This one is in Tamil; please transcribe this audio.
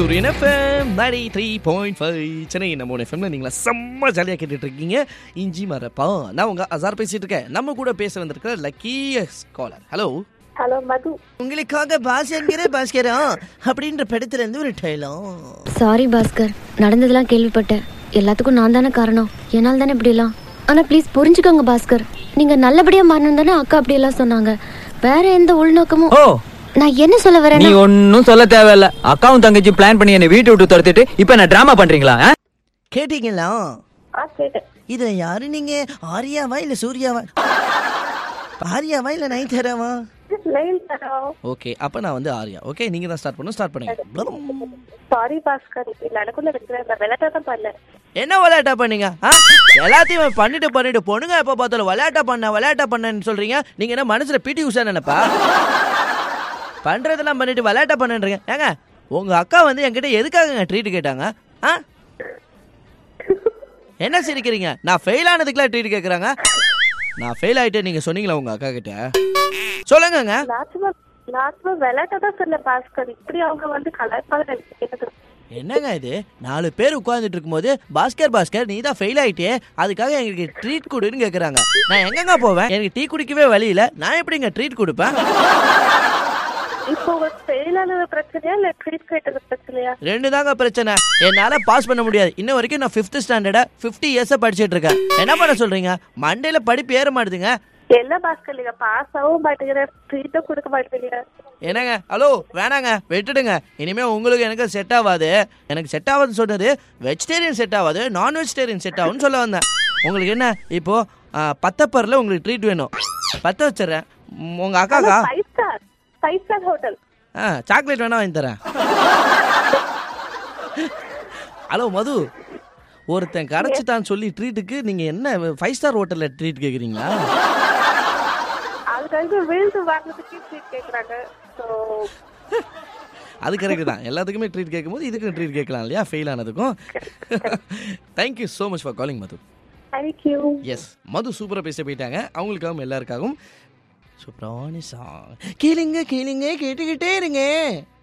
சூரியன் FM ninety three point five Chennai நம்ம எஃப்எம்ல நீங்களா செம்ம ஜாலியாக கேட்டுட்டு இருக்கீங்க இஞ்சி மரப்பா நான் உங்க அசார் பேசிட்டு இருக்கேன் நம்ம கூட பேச வந்திருக்கிற luckiest caller hello hello Madhu உங்களுக்காக பாஸ் என்கிற பாஸ்கரா அப்படின்ற படத்துல இருந்து ஒரு டைலம் சாரி பாஸ்கர் நடந்ததெல்லாம் கேள்விப்பட்டேன் எல்லாத்துக்கும் நான் தானே காரணம் என்னால் தானே இப்படிலாம் ஆனால் ப்ளீஸ் புரிஞ்சுக்கோங்க பாஸ்கர் நீங்கள் நல்லபடியாக மாறணும் தானே அக்கா அப்படியெல்லாம் சொன்னாங்க வேற எந்த உள்நோக்கமும் ஓ நான் என்ன சொல்ல நீ வரேன்னா ஒன்னும் சொல்ல தேவையில்ல அக்காவும் தங்கச்சி பிளான் பண்ணி என்னை வீட்டை விட்டு துரத்திட்டு இப்ப என்ன டிராமா பண்றீங்களா ஆ? கேட்டீங்களா ஆ கேட்டேன் இதுல யாரு நீங்க ஆரியாவா இல்ல சூர்யாவா ஆரியாவா இல்ல நைன்தராவா லைன் தரோம் ஓகே அப்ப நான் வந்து ஆரியா ஓகே நீங்க தான் ஸ்டார்ட் பண்ணுங்க ஸ்டார்ட் பண்ணுங்க சாரி பாஸ்கர் இது எனக்குள்ள இருக்கிற இந்த விளையாட்டை தான் பண்ணேன் என்ன விளையாட்டா பண்ணீங்க ஆ எல்லாத்தையும் பண்ணிட்டு பண்ணிட்டு பொண்ணுங்க எப்ப பார்த்தாலும் விளையாட்டா பண்ண விளையாட்டா பண்ணேன்னு சொல்றீங்க நீங்க என்ன மனசுல பிடி உஷா நினைப்பா பண்றதெல்லாம் பண்ணிட்டு விளையாட்டா பண்ணுன்றீங்க ஏங்க உங்க அக்கா வந்து என்கிட்ட எதுக்காகங்க ட்ரீட் கேட்டாங்க ஆ என்ன சிரிக்கிறீங்க நான் ஃபெயில் ஆனதுக்குலாம் ட்ரீட் கேக்குறாங்க நான் ஃபெயில் ஆயிட்டே நீங்க சொன்னீங்களா உங்க அக்கா கிட்ட சொல்லுங்கங்க நான் சும்மா நான் சும்மா விளையாட்டை தான் சொன்ன பாஸ்கர் இப்படி அவங்க வந்து கலாய்ப்பாங்க எனக்கு கேட்டது என்னங்க இது நாலு பேர் உட்கார்ந்துட்டு இருக்கும்போது பாஸ்கர் பாஸ்கர் நீ தான் ஃபெயில் ஆயிட்டே அதுக்காக எங்களுக்கு ட்ரீட் கொடுன்னு கேக்குறாங்க நான் எங்கங்க போவேன் எனக்கு டீ குடிக்கவே வழி இல்ல நான் எப்படிங்க ட்ரீட் கொடுப்பேன் இப்போ உங்களுக்கு ஃபெயில் ஆனது பிரச்சனையா இல்ல ட்ரீட் கேட்டது பிரச்சனையா ரெண்டு தாங்க பிரச்சனை என்னால பாஸ் பண்ண முடியாது இன்ன வரைக்கும் நான் ஃபிஃப்த் ஸ்டாண்டர்டா ஃபிஃப்டி இயர்ஸா படிச்சிட்டு இருக்கேன் என்ன பண்ண சொல்றீங்க மண்டையில படிப்பு ஏற மாட்டுதுங்க என்ன பாஸ்கர் நீங்க பாஸ் ஆகவும் மாட்டேங்கிற ட்ரீட்டும் கொடுக்க மாட்டேங்கிறீங்க என்னங்க ஹலோ வேணாங்க விட்டுடுங்க இனிமே உங்களுக்கு எனக்கு செட் ஆகாது எனக்கு செட் ஆகாதுன்னு சொன்னது வெஜிடேரியன் செட் ஆகாது நான் வெஜிடேரியன் செட் ஆகும்னு சொல்ல வந்தேன் உங்களுக்கு என்ன இப்போ ஆ, பத்தப்பரில் உங்களுக்கு ட்ரீட் வேணும் பத்த வச்சிடுறேன் ம், உங்க அக்காக்கா five star five star hotel ஆ சாக்லேட் வேணா வாங்கி தரேன் ஹலோ மது ஒருத்தன் கரைச்சிட்டான்னு சொல்லி ட்ரீட்டுக்கு நீங்க என்ன ஃபைவ் ஸ்டார் ஹோட்டல்ல ட்ரீட் கேக்குறீங்களா அதுக்காக விழுந்து வாங்குறதுக்கே ட்ரீட் கேக்குறாங்க ஸோ அது கரெக்ட் தான் எல்லாத்துக்குமே ட்ரீட் கேட்கும்போது இதுக்கும் ட்ரீட் கேட்கலாம் இல்லையா ஃபெயில் ஆனதுக்கும் thank you so much for calling Madhu thank you yes Madhu சூப்பராக பேச போயிட்டாங்க அவங்களுக்காகவும் எல்லாருக்காகவும் சூப்பரான சாங் கேளுங்க கேளுங்க கேட்டுக்கிட்டே இருங்க